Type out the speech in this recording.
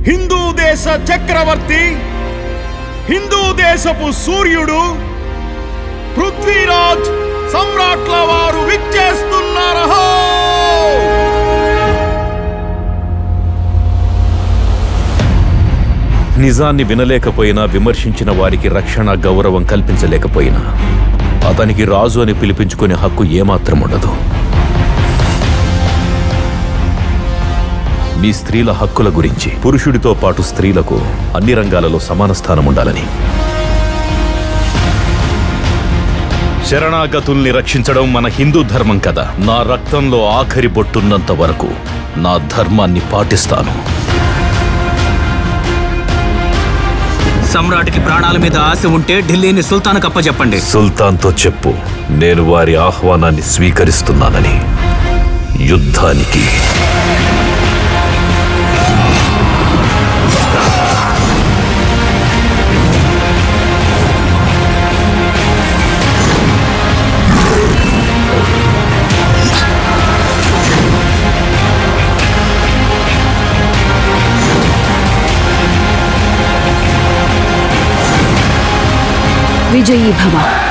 హిందూ దేశ చక్రవర్తి హిందూ దేశపు సూర్యుడు పృథ్వీరాజ్ సమ్రాట్ల వారు విచ్చేస్తున్నారహో నిజాన్ని వినలేకపోయినా విమర్శించిన వారికి రక్షణ గౌరవం కల్పించలేకపోయినా అతనికి రాజు అని పిలిపించుకునే హక్కు ఏమాత్రం ఉండదు మీ స్త్రీల హక్కుల గురించి పురుషుడితో పాటు స్త్రీలకు అన్ని రంగాలలో సమాన స్థానం ఉండాలని శరణాగతుల్ని రక్షించడం మన హిందూ ధర్మం కదా నా రక్తంలో ఆఖరి బొట్టున్నంత వరకు నా ధర్మాన్ని పాటిస్తాను సమ్రాట్కి ప్రాణాల మీద ఆశ ఉంటే ఢిల్లీని సుల్తాన్ అప్పచెప్పండి సుల్తాన్తో చెప్పు నేను వారి ఆహ్వానాన్ని స్వీకరిస్తున్నానని యుద్ధానికి విజయీ భవ